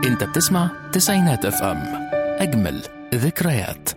انت بتسمع تسعينات اف ام اجمل ذكريات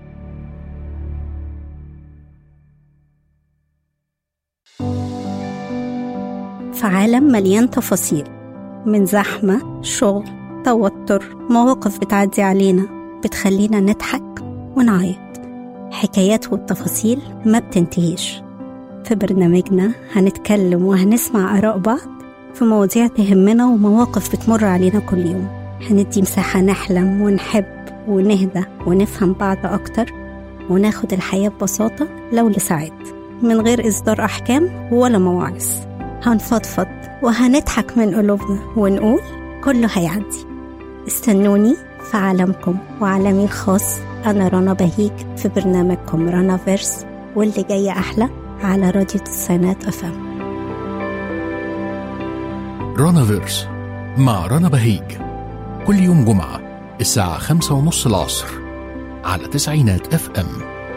في عالم مليان تفاصيل من زحمة شغل توتر مواقف بتعدي علينا بتخلينا نضحك ونعيط حكايات والتفاصيل ما بتنتهيش في برنامجنا هنتكلم وهنسمع آراء بعض في مواضيع تهمنا ومواقف بتمر علينا كل يوم هندي مساحة نحلم ونحب ونهدى ونفهم بعض أكتر وناخد الحياة ببساطة لو لساعات من غير إصدار أحكام ولا مواعظ هنفضفض وهنضحك من قلوبنا ونقول كله هيعدي استنوني في عالمكم وعالمي الخاص أنا رنا بهيج في برنامجكم رنا فيرس واللي جاية أحلى على راديو تسعينات أفهم رانا فيرس مع رنا بهيج كل يوم جمعة الساعة خمسة ونص العصر على تسعينات اف ام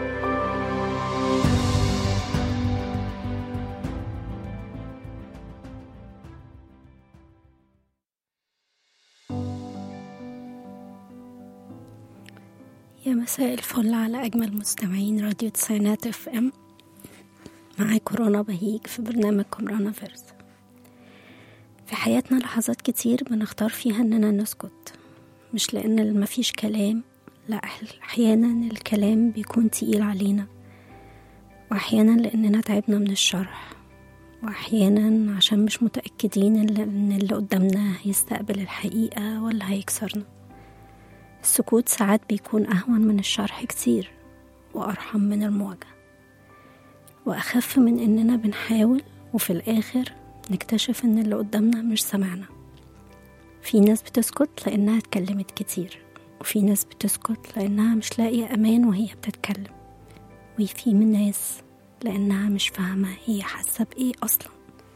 يا مساء الفل على أجمل مستمعين راديو تسعينات اف ام معاكم رنا بهيج في برنامجكم رنا فيرس في حياتنا لحظات كتير بنختار فيها إننا نسكت مش لأن مفيش كلام لا أحيانا الكلام بيكون تقيل علينا وأحيانا لأننا تعبنا من الشرح وأحيانا عشان مش متأكدين إن إن اللي قدامنا هيستقبل الحقيقة ولا هيكسرنا السكوت ساعات بيكون أهون من الشرح كتير وأرحم من المواجهة وأخف من إننا بنحاول وفي الآخر نكتشف إن اللي قدامنا مش سمعنا في ناس بتسكت لأنها اتكلمت كتير وفي ناس بتسكت لأنها مش لاقية أمان وهي بتتكلم وفي من ناس لأنها مش فاهمة هي حاسة بإيه أصلا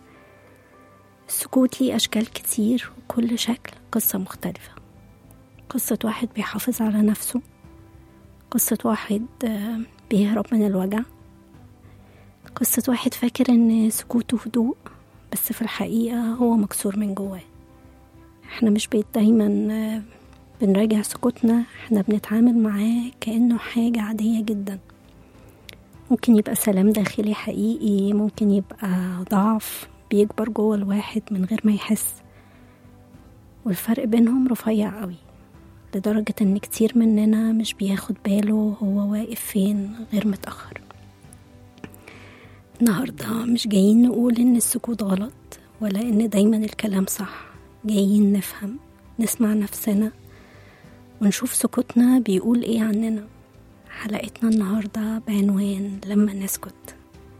السكوت ليه أشكال كتير وكل شكل قصة مختلفة قصة واحد بيحافظ على نفسه قصة واحد آه، بيهرب من الوجع قصة واحد فاكر إن سكوته هدوء بس في الحقيقة هو مكسور من جواه احنا مش بيت دايما آه، بنراجع سكوتنا احنا بنتعامل معاه كأنه حاجة عادية جدا ممكن يبقى سلام داخلي حقيقي ممكن يبقى ضعف بيكبر جوه الواحد من غير ما يحس والفرق بينهم رفيع قوي لدرجة ان كتير مننا مش بياخد باله هو واقف فين غير متأخر النهاردة مش جايين نقول ان السكوت غلط ولا ان دايما الكلام صح جايين نفهم نسمع نفسنا ونشوف سكوتنا بيقول ايه عننا حلقتنا النهاردة بعنوان لما نسكت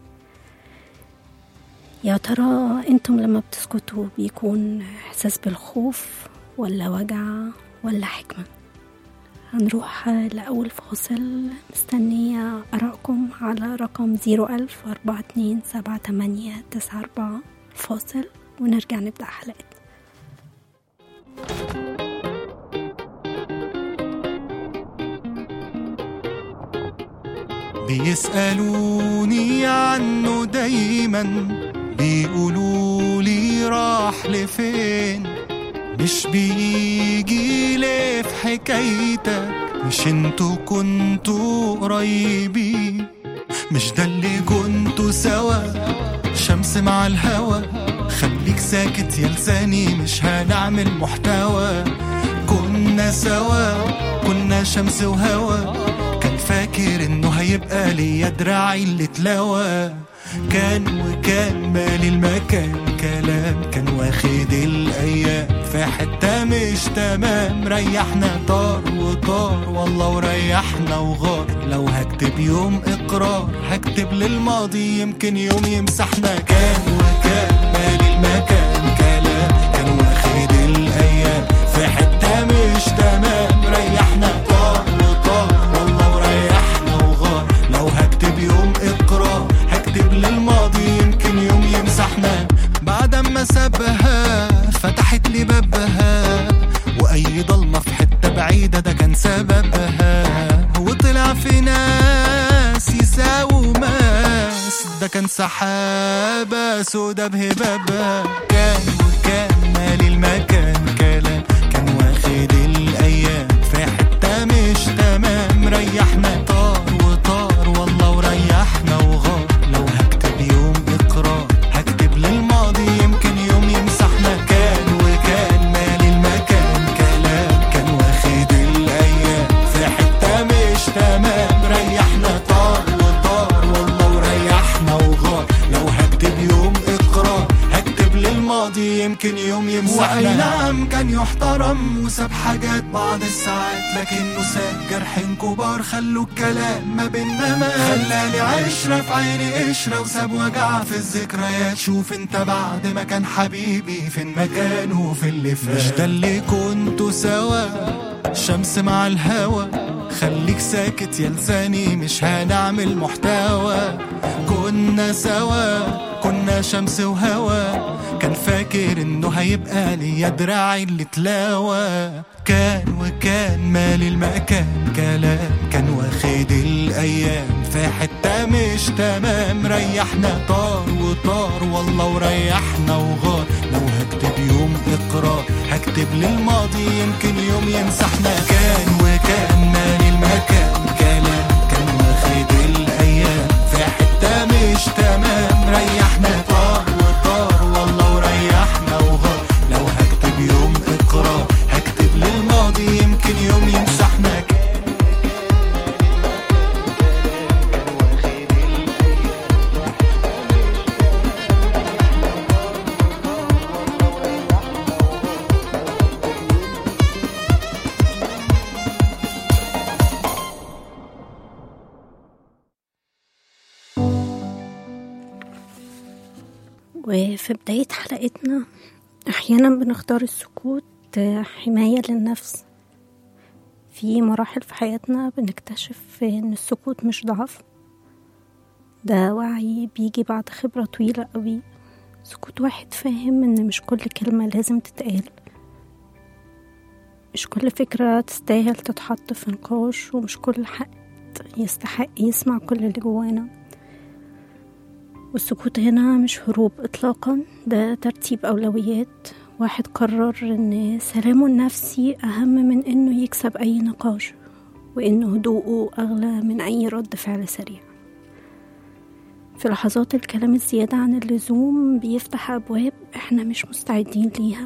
يا ترى انتم لما بتسكتوا بيكون احساس بالخوف ولا وجع ولا حكمة هنروح لأول فاصل مستنية أراءكم على رقم زيرو ألف أربعة اتنين سبعة تمانية تسعة أربعة فاصل ونرجع نبدأ حلقتنا بيسألوني عنه دايما بيقولوا لي راح لفين مش بيجي ليه في حكايتك مش انتوا كنتوا قريبين مش ده اللي كنتوا سوا شمس مع الهوا خليك ساكت يا لساني مش هنعمل محتوى كنا سوا كنا شمس وهوا كان فاكر انه هيبقى ليا دراعي اللي اتلوى كان وكان مالي المكان كلام كان واخد الايام في حته مش تمام ريحنا طار وطار والله وريحنا وغار لو هكتب يوم اقرار هكتب للماضي يمكن يوم يمسحنا كان وكان مالي المكان كلام كان واخد الايام في حته مش تمام ريحنا طار وطار والله وريحنا وغار لو هكتب يوم اقرار هكتب للماضي يمكن يوم يمسحنا بعد ما سابها فتحت لي بابها واي ضلمه في حته بعيده ده كان سببها وطلع في ناس يساووا ماس ده كان سحابه سودا بهبابها كان وكان مالي المكان كلام كان واخد للماضي يمكن يوم يمسحنا وأي نعم كان يحترم وساب حاجات بعض الساعات لكنه ساب جرحين كبار خلوا الكلام ما بينا ما خلاني عشرة في عيني قشرة وساب وجع في الذكريات شوف انت بعد ما كان حبيبي فين مكانه في اللي فات مش ده اللي كنتوا سوا شمس مع الهوا خليك ساكت يا لساني مش هنعمل محتوى كنا سوا كنا شمس وهوا كان فاكر انه هيبقى ليا دراعي اللي تلاوى كان وكان مالي المكان كلام كان واخد الايام في حته مش تمام ريحنا طار وطار والله وريحنا وغار لو هكتب يوم اقرار هكتب للماضي يمكن يوم يمسحنا كان وكان مالي المكان كلام كان واخد الايام في حته مش تمام ريحنا طار وطار والله وريحنا وغار لو هكتب يوم اقرار هكتب للماضي يمكن يوم يمسحنا وفي بداية حلقتنا أحيانا بنختار السكوت حماية للنفس في مراحل في حياتنا بنكتشف إن السكوت مش ضعف ده وعي بيجي بعد خبرة طويلة قوي سكوت واحد فاهم إن مش كل كلمة لازم تتقال مش كل فكرة تستاهل تتحط في نقاش ومش كل حد يستحق يسمع كل اللي جوانا والسكوت هنا مش هروب إطلاقا ده ترتيب أولويات واحد قرر إن سلامه النفسي أهم من إنه يكسب أي نقاش وإن هدوءه أغلى من أي رد فعل سريع في لحظات الكلام الزيادة عن اللزوم بيفتح أبواب إحنا مش مستعدين ليها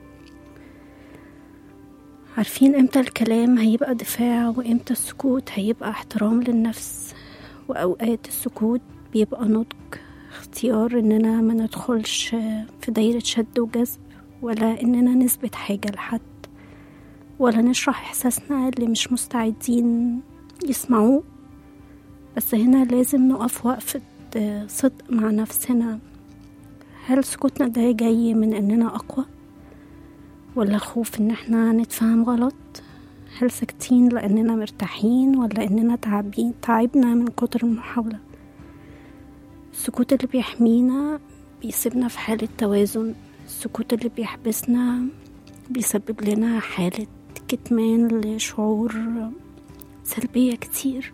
عارفين إمتى الكلام هيبقى دفاع وإمتى السكوت هيبقى احترام للنفس وأوقات السكوت بيبقى نضج اختيار إننا ما ندخلش في دايرة شد وجذب ولا إننا نثبت حاجة لحد ولا نشرح إحساسنا اللي مش مستعدين يسمعوه بس هنا لازم نقف وقفة صدق مع نفسنا هل سكوتنا ده جاي من إننا أقوى ولا خوف إن احنا نتفهم غلط هل ساكتين لأننا مرتاحين ولا إننا تعبين تعبنا من كتر المحاولة السكوت اللي بيحمينا بيسيبنا في حالة توازن السكوت اللي بيحبسنا بيسبب لنا حالة كتمان لشعور سلبية كتير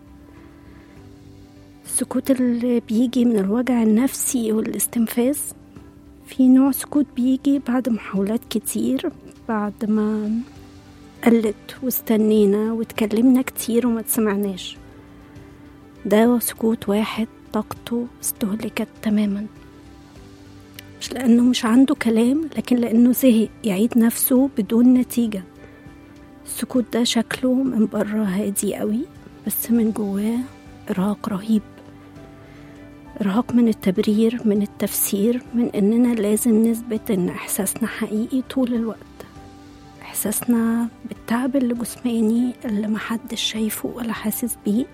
السكوت اللي بيجي من الوجع النفسي والاستنفاذ في نوع سكوت بيجي بعد محاولات كتير بعد ما قلت واستنينا واتكلمنا كتير وما تسمعناش ده سكوت واحد طاقته استهلكت تماما مش لأنه مش عنده كلام لكن لأنه زهق يعيد نفسه بدون نتيجة السكوت ده شكله من بره هادي قوي بس من جواه إرهاق رهيب إرهاق من التبرير من التفسير من إننا لازم نثبت إن إحساسنا حقيقي طول الوقت إحساسنا بالتعب اللي جسماني اللي محدش شايفه ولا حاسس بيه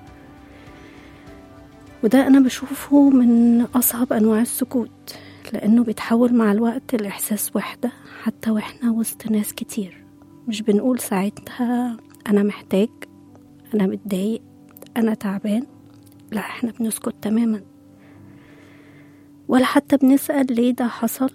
وده أنا بشوفه من أصعب أنواع السكوت لأنه بيتحول مع الوقت لإحساس وحدة حتى وإحنا وسط ناس كتير مش بنقول ساعتها أنا محتاج أنا متضايق أنا تعبان لا إحنا بنسكت تماما ولا حتى بنسأل ليه ده حصل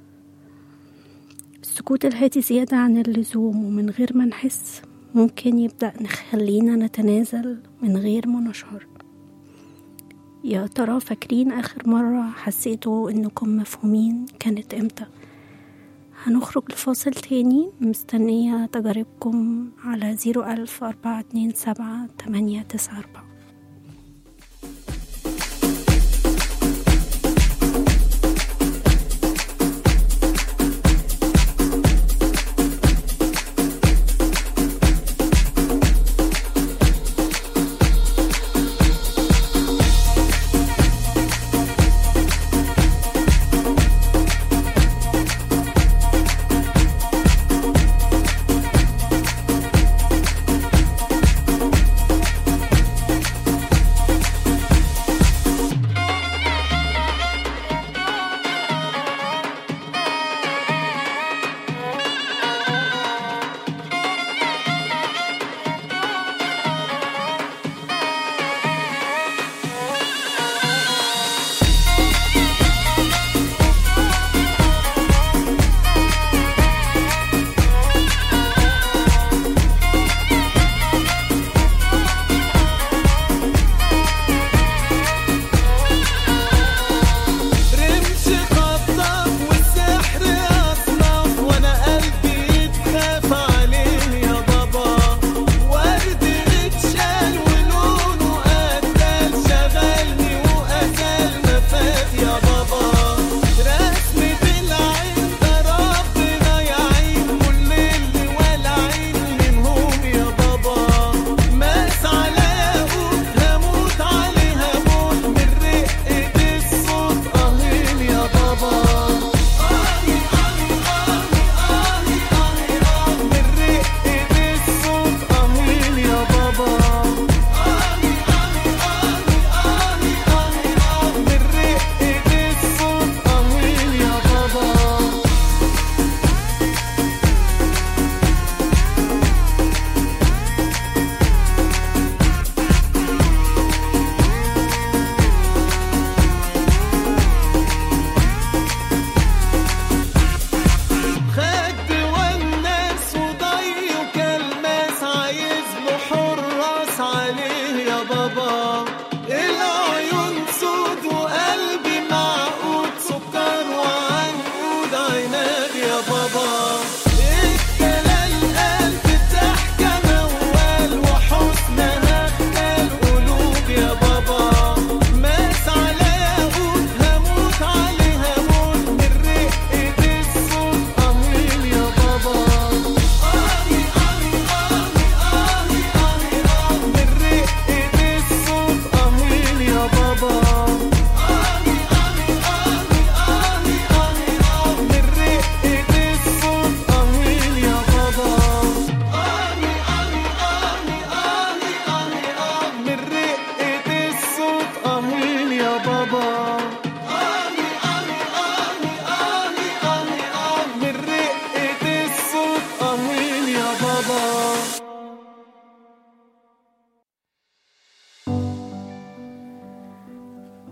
السكوت الهادي زيادة عن اللزوم ومن غير ما نحس ممكن يبدأ نخلينا نتنازل من غير ما نشعر يا ترى فاكرين آخر مرة حسيتوا إنكم مفهومين كانت إمتى هنخرج لفاصل تاني مستنية تجاربكم على زيرو ألف أربعة اتنين سبعة تمانية تسعة أربعة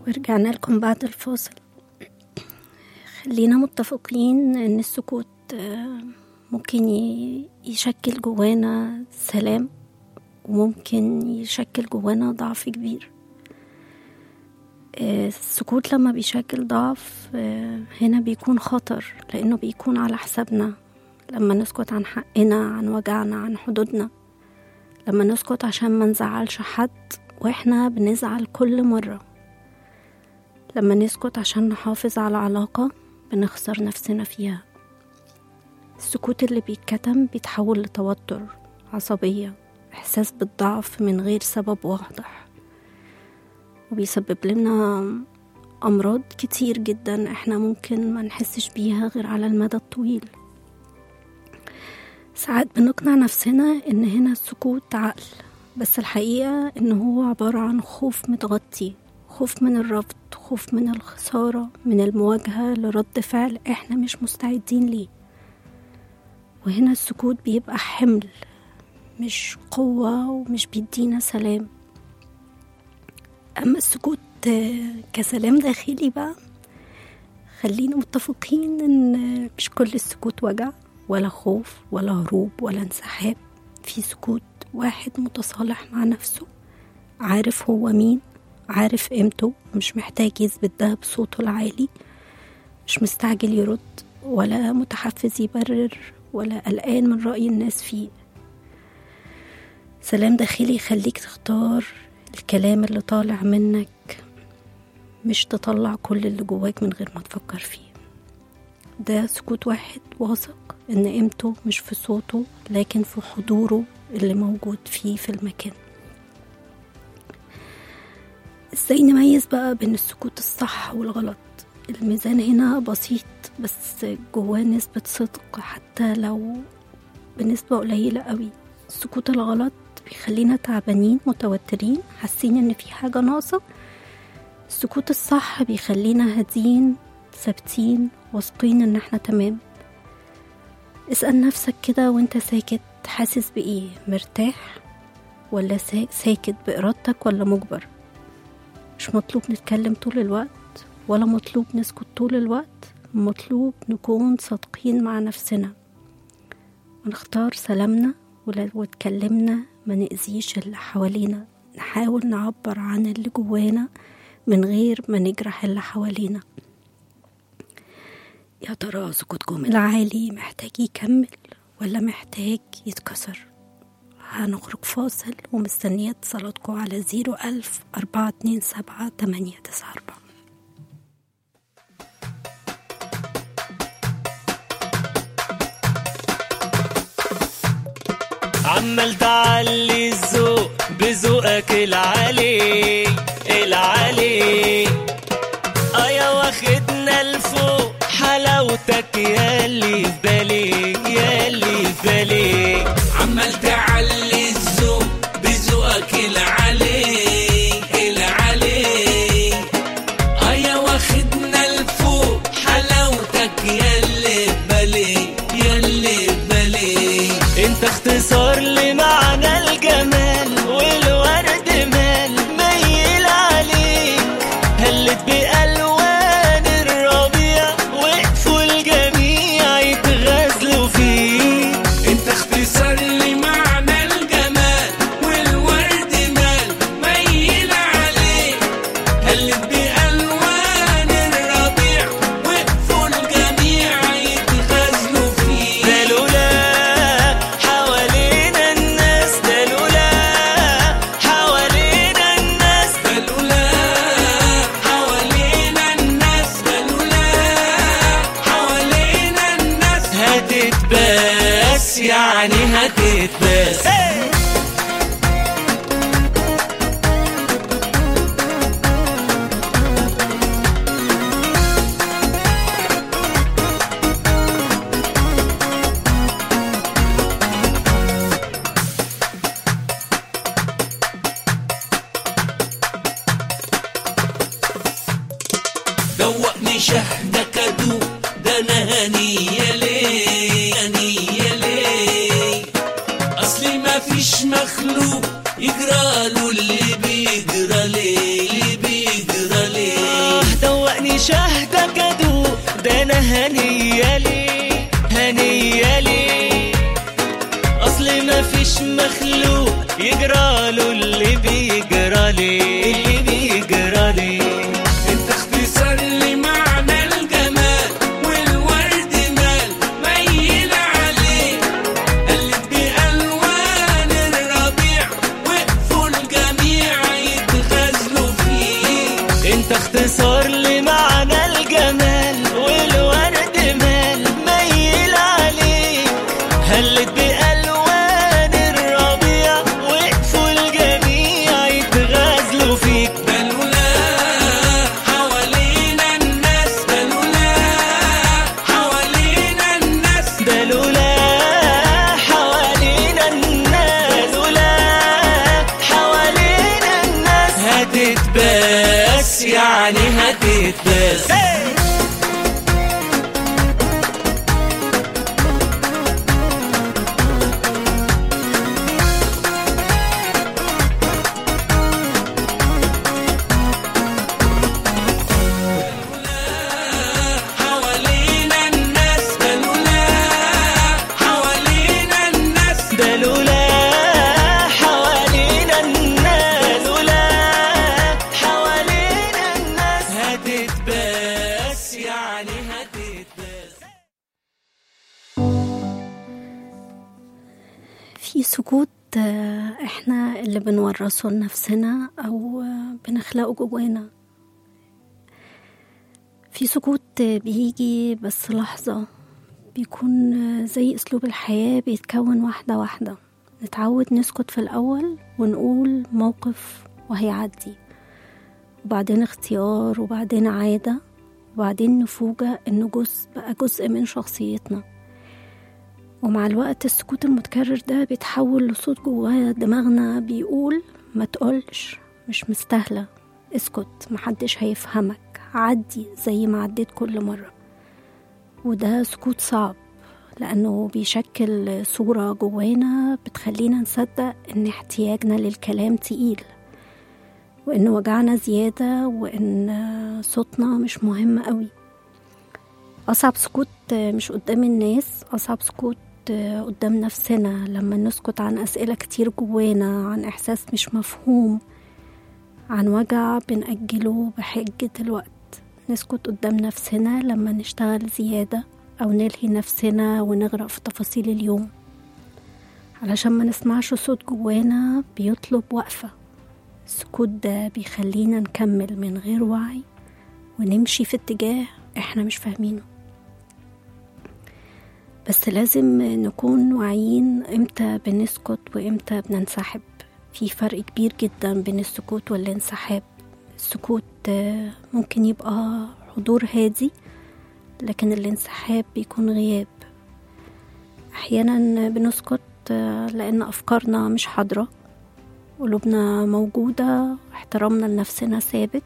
ورجعنا لكم بعد الفاصل خلينا متفقين ان السكوت آه، ممكن ي- يشكل جوانا سلام وممكن يشكل جوانا ضعف كبير آه، السكوت لما بيشكل ضعف آه، هنا بيكون خطر لأنه بيكون على حسابنا لما نسكت عن حقنا عن وجعنا عن حدودنا لما نسكت عشان ما نزعلش حد واحنا بنزعل كل مرة لما نسكت عشان نحافظ على علاقة بنخسر نفسنا فيها السكوت اللي بيتكتم بيتحول لتوتر عصبية إحساس بالضعف من غير سبب واضح وبيسبب لنا أمراض كتير جدا إحنا ممكن ما نحسش بيها غير على المدى الطويل ساعات بنقنع نفسنا إن هنا السكوت عقل بس الحقيقة إن هو عبارة عن خوف متغطي خوف من الرفض خوف من الخسارة من المواجهة لرد فعل إحنا مش مستعدين ليه وهنا السكوت بيبقى حمل مش قوة ومش بيدينا سلام أما السكوت آه، كسلام داخلي بقى خلينا متفقين إن مش كل السكوت وجع ولا خوف ولا هروب ولا انسحاب في سكوت واحد متصالح مع نفسه عارف هو مين عارف قيمته مش محتاج يثبت ده بصوته العالي مش مستعجل يرد ولا متحفز يبرر ولا قلقان من رأي الناس فيه سلام داخلي يخليك تختار الكلام اللي طالع منك مش تطلع كل اللي جواك من غير ما تفكر فيه ده سكوت واحد واثق ان قيمته مش في صوته لكن في حضوره اللي موجود فيه في المكان ازاي نميز بقى بين السكوت الصح والغلط الميزان هنا بسيط بس جواه نسبة صدق حتى لو بنسبة قليلة قوي السكوت الغلط بيخلينا تعبانين متوترين حاسين ان في حاجة ناقصة السكوت الصح بيخلينا هادين ثابتين واثقين ان احنا تمام اسأل نفسك كده وانت ساكت حاسس بايه مرتاح ولا سا- ساكت بإرادتك ولا مجبر مش مطلوب نتكلم طول الوقت ولا مطلوب نسكت طول الوقت مطلوب نكون صادقين مع نفسنا ونختار سلامنا ولو اتكلمنا ما نأذيش اللي حوالينا نحاول نعبر عن اللي جوانا من غير ما نجرح اللي حوالينا يا ترى سكوتكم العالي محتاج يكمل ولا محتاج يتكسر هنخرج فاصل ومستنية اتصالاتكم على زيرو ألف أربعة اتنين سبعة تمانية تسعة أربعة عمال تعلي الذوق بذوقك العالي العالي ايا واخدنا لفوق حلاوتك ياللي في بالي ياللي في بالي عمال تعلي الذوق بذوقك العلي العلي ايا واخدنا لفوق حلاوتك ياللي بالي ياللي بالي انت اختصار لمعنى الجمال والورد مال ميل عليك هلت بألوان الربيع وقفوا الجميع يتغزلوا فيك انت اختصار لمعنى الجمال والورد مال ميل عليه هلت بألوان الربيع وقفوا الجميع يتغزلوا فيه ده لولا حوالينا الناس ده لولا حوالينا الناس بلولا حوالينا الناس بلولا حوالينا الناس هتتباس يعني هتتباس دوقني شهدك ادوق ده انا هنية ليه هنية ليه اصلي ما فيش مخلوق يجرى له اللي بيجرى ليه اللي بيجرى ليه انا هنية ليه هنية ليه اصل ما فيش مخلوق يجراله اللي بيجرى ليه اللي بيجرى ليه انت اختصار لمعنى الجمال والورد مال ميل عليه قلب بألوان الربيع وقفوا الجميع يتغزلوا فيه انت اختصار لمعنى الجمال والورد مال ميل عليك هلت بألوان الربيع وقفوا الجميع يتغازلوا فيك ده لولا حوالينا الناس ده لولا حوالينا الناس ده لولا حوالينا الناس لولا حوالينا الناس هتتباس يعني هتتباس حوالينا الناس ده لولا حوالينا الناس ده لولا حوالينا الناس لولا حوالينا الناس هتتباس يعني هتتباس في سكوت آه، احنا اللي بنورثه لنفسنا او آه، بنخلقه جوانا في سكوت آه، بيجي بس لحظة بيكون آه، زي اسلوب الحياة بيتكون واحدة واحدة نتعود نسكت في الاول ونقول موقف وهيعدي وبعدين اختيار وبعدين عادة وبعدين نفوجئ انه جزء بقى جزء من شخصيتنا ومع الوقت السكوت المتكرر ده بيتحول لصوت جوايا دماغنا بيقول ما تقولش مش مستاهلة اسكت محدش هيفهمك عدي زي ما عديت كل مرة وده سكوت صعب لأنه بيشكل صورة جوانا بتخلينا نصدق إن احتياجنا للكلام تقيل وإن وجعنا زيادة وإن صوتنا مش مهم قوي أصعب سكوت مش قدام الناس أصعب سكوت قدام نفسنا لما نسكت عن أسئلة كتير جوانا عن إحساس مش مفهوم عن وجع بنأجله بحجة الوقت نسكت قدام نفسنا لما نشتغل زيادة أو نلهي نفسنا ونغرق في تفاصيل اليوم علشان ما نسمعش صوت جوانا بيطلب وقفة السكوت ده بيخلينا نكمل من غير وعي ونمشي في اتجاه احنا مش فاهمينه بس لازم نكون واعيين امتى بنسكت وامتى بننسحب في فرق كبير جدا بين السكوت والانسحاب السكوت آه، ممكن يبقى حضور هادي لكن الانسحاب بيكون غياب احيانا بنسكت آه، لان افكارنا مش حاضره قلوبنا موجوده احترامنا لنفسنا ثابت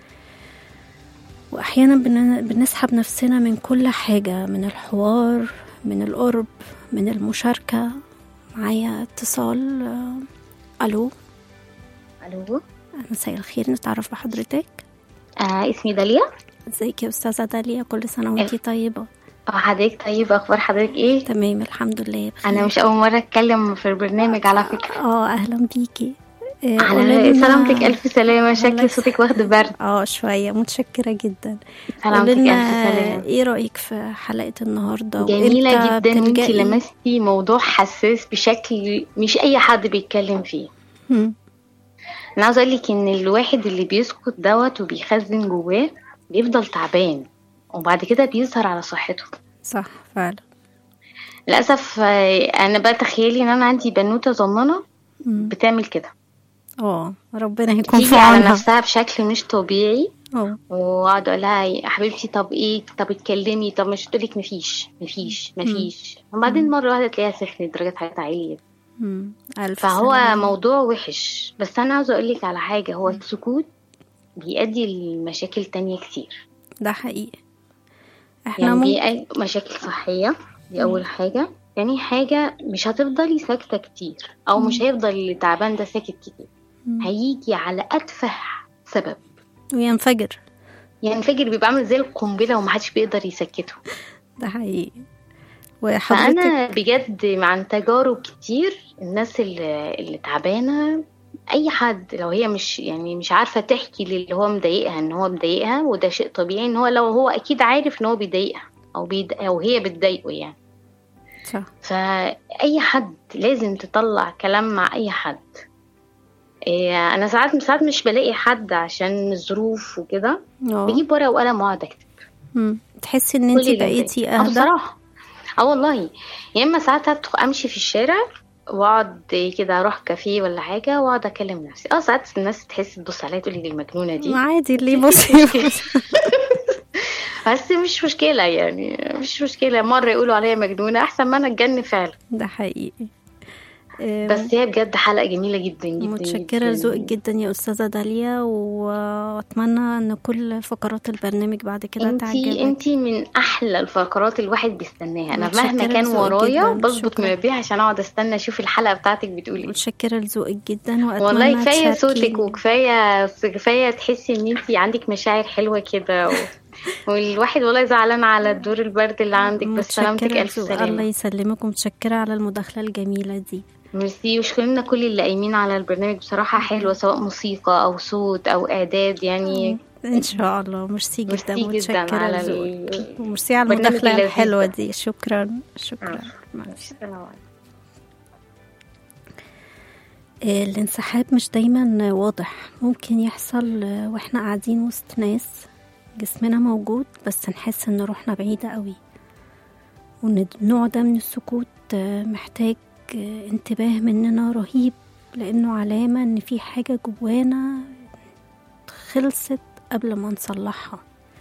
واحيانا بن- بنسحب نفسنا من كل حاجه من الحوار من القرب من المشاركه معايا اتصال آه، الو الو مساء الخير نتعرف بحضرتك آه اسمي داليا ازيك يا استاذه داليا كل سنه وانتي طيبه اه حضرتك طيب اخبار حضرتك ايه تمام الحمد لله بخير انا مش اول مره اتكلم في البرنامج على فكره اه اهلا بيكي آه، على قولي لنا- سلامتك الف سلامه الله شكل يسلمك. صوتك واخد برد اه شويه متشكره جدا سلامتك قولي الف لنا سلامه ايه رايك في حلقه النهارده جميله وإمتى جدا انت بتلجئي- لمستي موضوع حساس بشكل مش اي حد بيتكلم فيه مم. انا عاوزه اقول لك ان الواحد اللي بيسكت دوت وبيخزن جواه بيفضل تعبان وبعد كده بيظهر على صحته صح فعلا للاسف آه، انا بقى تخيلي ان انا عندي بنوته صغننه مم. بتعمل كده اه ربنا يكون في تيجي على عونها نفسها بشكل مش طبيعي اه واقعد اقول لها يا حبيبتي طب ايه طب اتكلمي طب مش تقولك مفيش مفيش مفيش وبعدين مره واحده تلاقيها سخنت درجه حرارتها عاليه مم. الف فهو سلامة. موضوع وحش بس انا عاوزه اقول لك على حاجه هو السكوت بيؤدي لمشاكل تانية كتير ده حقيقي احنا يعني ممكن بيؤدي مشاكل صحيه دي اول حاجه تاني حاجه مش هتفضلي ساكته كتير او مش هيفضل اللي تعبان ده ساكت كتير مم. هيجي على اتفه سبب وينفجر يعني الفجر بيبقى عامل زي القنبله ومحدش بيقدر يسكته ده حقيقي وحضرتك فانا بجد مع تجارب كتير الناس اللي, اللي تعبانه اي حد لو هي مش يعني مش عارفه تحكي للي هو مضايقها ان هو مضايقها وده شيء طبيعي ان هو لو هو اكيد عارف ان هو بيضايقها او بيد... او هي بتضايقه يعني صح فاي حد لازم تطلع كلام مع اي حد إيه انا ساعات ساعات مش بلاقي حد عشان الظروف وكده اه بجيب ورقه وقلم واقعد اكتب مم. تحسي ان كل انت اللي بقيتي مضايقني. اه اهدى بصراحه اه والله يا اما ساعات ادخل امشي في الشارع واقعد كده اروح كافيه ولا حاجه واقعد اكلم نفسي اه ساعات الناس تحس تبص عليا تقول لي دي المجنونه دي عادي اللي بصي بس مش مشكله يعني مش مشكله مره يقولوا عليا مجنونه احسن ما انا اتجنن فعلا ده حقيقي آه، بس هي بجد حلقه جميله جدا جدا متشكرة جداً. لذوقك جدا يا أستاذة داليا وأتمنى أن كل فقرات البرنامج بعد كده انتي تعجبك انتي من احلى الفقرات الواحد بيستناها انا متشكرة مهما كان لذوقك ورايا جداً. بظبط شكراً. منبه عشان اقعد استنى اشوف الحلقه بتاعتك بتقول ايه متشكرة لذوقك جدا وأتمنى والله كفايه تشاركي- صوتك وكفايه كفايه تحسي ان انتي عندك مشاعر حلوه كده و... والواحد والله زعلان على الدور البرد اللي عندك بس سلامتك متشكرة الف لذوقك. الله سلامه يسلمك ومتشكرة على المداخلة الجميلة دي ميرسي وشكرنا كل اللي قايمين على البرنامج بصراحه حلوه سواء موسيقى او صوت او اعداد يعني إن شاء الله ميرسي جدا ميرسي جدا متشكرة على لذوقك ال- وميرسي على البرنامج المداخلة اللذيذ الحلوة ده. دي شكرا شكرا آه. مع السلامة. السلام عليكم. آه، الانسحاب مش دايما واضح ممكن يحصل آه، واحنا قاعدين وسط ناس جسمنا موجود بس نحس ان روحنا بعيدة قوي وان النوع ده من السكوت آه، محتاج آه، انتباه مننا رهيب لانه علامة ان في حاجة جوانا خلصت قبل ما نصلحها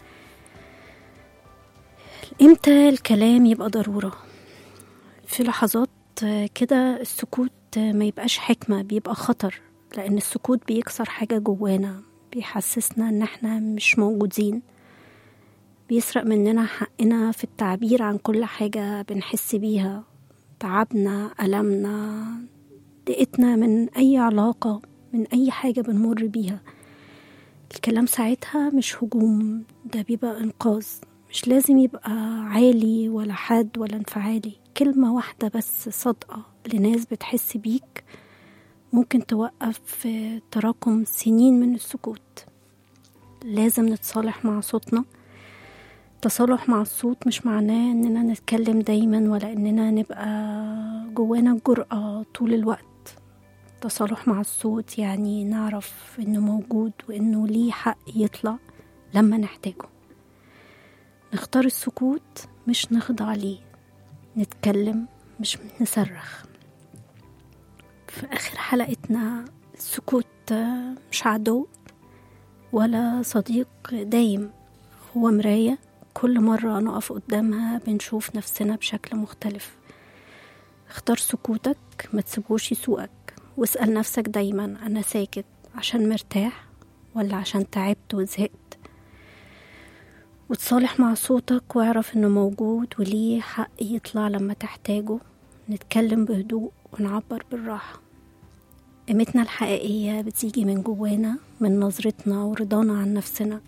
امتى الكلام يبقى ضرورة في لحظات آه، كده السكوت آه، ما يبقاش حكمة بيبقى خطر لأن السكوت بيكسر حاجة جوانا بيحسسنا إن احنا مش موجودين بيسرق مننا حقنا في التعبير عن كل حاجة بنحس بيها تعبنا ألمنا ضيقتنا من أي علاقة من أي حاجة بنمر بيها الكلام ساعتها مش هجوم ده بيبقى إنقاذ مش لازم يبقى عالي ولا حاد ولا انفعالي كلمة واحدة بس صادقة لناس بتحس بيك ممكن توقف تراكم سنين من السكوت لازم نتصالح مع صوتنا التصالح مع الصوت مش معناه اننا نتكلم دايما ولا اننا نبقى جوانا الجرأة طول الوقت التصالح مع الصوت يعني نعرف انه موجود وانه ليه حق يطلع لما نحتاجه نختار السكوت مش نخضع ليه نتكلم مش نصرخ في آخر حلقتنا السكوت مش عدو ولا صديق دايم هو مراية كل مرة نقف قدامها بنشوف نفسنا بشكل مختلف اختار سكوتك ما تسيبوش يسوقك واسأل نفسك دايما أنا ساكت عشان مرتاح ولا عشان تعبت وزهقت وتصالح مع صوتك واعرف انه موجود وليه حق يطلع لما تحتاجه نتكلم بهدوء ونعبر بالراحة قيمتنا الحقيقية بتيجي من جوانا من نظرتنا ورضانا عن نفسنا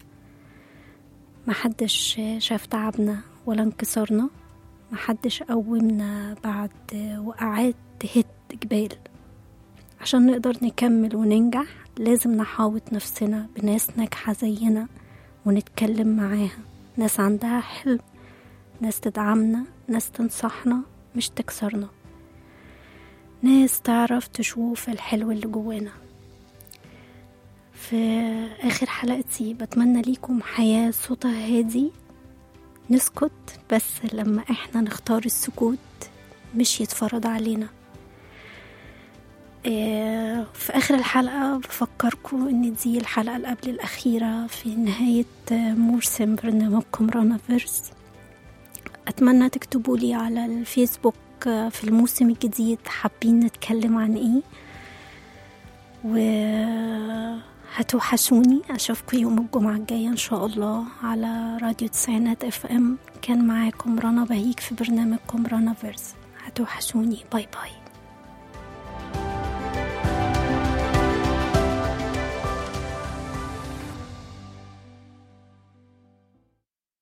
محدش شاف تعبنا ولا انكسارنا محدش قومنا بعد وقعات تهد جبال عشان نقدر نكمل وننجح لازم نحاوط نفسنا بناس ناجحة زينا ونتكلم معاها ناس عندها حلم ناس تدعمنا ناس تنصحنا مش تكسرنا ناس تعرف تشوف الحلو اللي جوانا في آخر حلقتي بتمنى ليكم حياة صوتها هادي نسكت بس لما احنا نختار السكوت مش يتفرض علينا آه، في آخر الحلقة بفكركم إن دي الحلقة اللي قبل الأخيرة في نهاية آه، موسم برنامجكم رانا فيرس أتمنى تكتبوا لي على الفيسبوك آه، في الموسم الجديد حابين نتكلم عن إيه و هتوحشوني أشوفكم يوم الجمعة الجاية إن شاء الله على راديو تسعينات اف ام كان معاكم رنا بهيك في برنامجكم رانا فيرس هتوحشوني باي باي